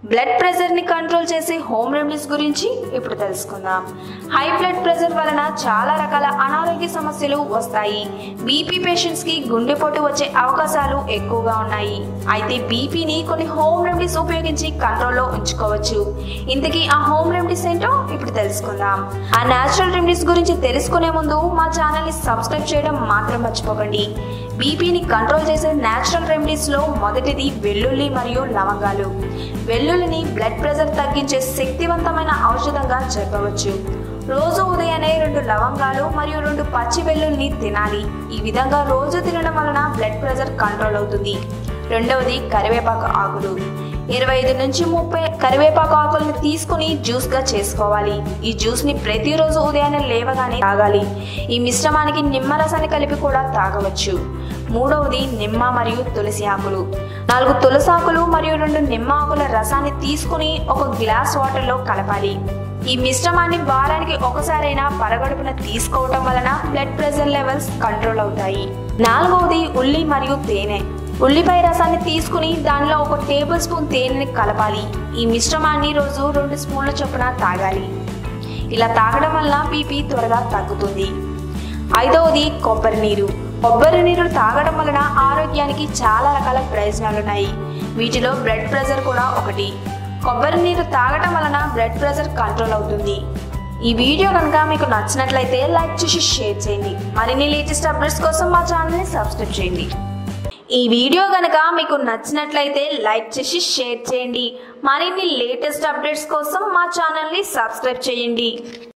blood pressure ని control చేసే home remedies గురించి ఇప్పుడు తెలుసుకుందాం హై బ్లడ్ ప్రెషర్ వలన చాలా రకాల అనారోగ్య సమస్యలు వస్తాయి బీపీ పేషెంట్స్ కి గుండెపోటు వచ్చే అవకాశాలు ఎక్కువగా ఉన్నాయి అయితే బీపీని కొన్ని హోమ్ రెమెడీస్ ఉపయోగించి కంట్రోల్లో ఉంచుకోవచ్చు ఇంతకీ ఆ హోమ్ రెమెడీస్ ఏంటో ఇప్పుడు తెలుసుకుందాం ఆ నేచురల్ రెమెడీస్ గురించి తెలుసుకునే ముందు మా ఛానల్ ని సబ్స్క్రైబ్ చేయడం మాత్రం మర్చిపోకండి బీపీని కంట్రోల్ చేసే నేచురల్ రెమెడీస్ లో మొదటిది వెల్లుల్లి మరియు లవంగాలు వెల్లుల్లిని బ్లడ్ ప్రెషర్ తగ్గించే శక్తివంతమైన ఔషధంగా చెప్పవచ్చు రోజు ఉదయాన్నే రెండు లవంగాలు మరియు రెండు పచ్చి వెల్లుల్ని తినాలి ఈ విధంగా రోజు తినడం వలన బ్లడ్ ప్రెషర్ కంట్రోల్ అవుతుంది రెండవది కరివేపాకు ఆకులు ఇరవై ఐదు నుంచి ముప్పై కరివేపాకు ఆకుల్ని తీసుకుని జ్యూస్ గా చేసుకోవాలి ఈ జ్యూస్ ని ప్రతిరోజు ఉదయాన్నే లేవగానే తాగాలి ఈ మిశ్రమానికి నిమ్మరసాన్ని కలిపి కూడా తాగవచ్చు మూడవది నిమ్మ మరియు తులసి ఆకులు నాలుగు తులసి ఆకులు మరియు రెండు నిమ్మ ఆకుల రసాన్ని తీసుకుని ఒక గ్లాస్ వాటర్లో కలపాలి ఈ మిశ్రమాన్ని వారానికి ఒకసారైనా పరగడుపున తీసుకోవటం వలన బ్లడ్ ప్రెషర్ లెవెల్స్ కంట్రోల్ అవుతాయి నాలుగవది ఉల్లి మరియు తేనె ఉల్లిపాయ రసాన్ని తీసుకుని దానిలో ఒక టేబుల్ స్పూన్ తేనెని కలపాలి ఈ మిశ్రమాన్ని రోజు రెండు స్పూన్ల చొప్పున తాగాలి ఇలా తాగడం వల్ల బీపీ త్వరగా తగ్గుతుంది ఐదవది కొబ్బరి నీరు కొబ్బరి నీరు తాగడం వలన ఆరోగ్యానికి చాలా రకాల ప్రయోజనాలు ఉన్నాయి వీటిలో బ్లడ్ ప్రెషర్ కూడా ఒకటి కొబ్బరి నీరు తాగడం వలన బ్లడ్ ప్రెషర్ కంట్రోల్ అవుతుంది ఈ వీడియో కనుక మీకు నచ్చినట్లయితే లైక్ చేసి షేర్ చేయండి మరిన్ని లేటెస్ట్ అప్డేట్స్ కోసం మా ఛానల్ని సబ్స్క్రైబ్ చేయండి ఈ వీడియో కనుక మీకు నచ్చినట్లయితే లైక్ చేసి షేర్ చేయండి మరిన్ని లేటెస్ట్ అప్డేట్స్ కోసం మా ఛానల్ని సబ్స్క్రైబ్ చేయండి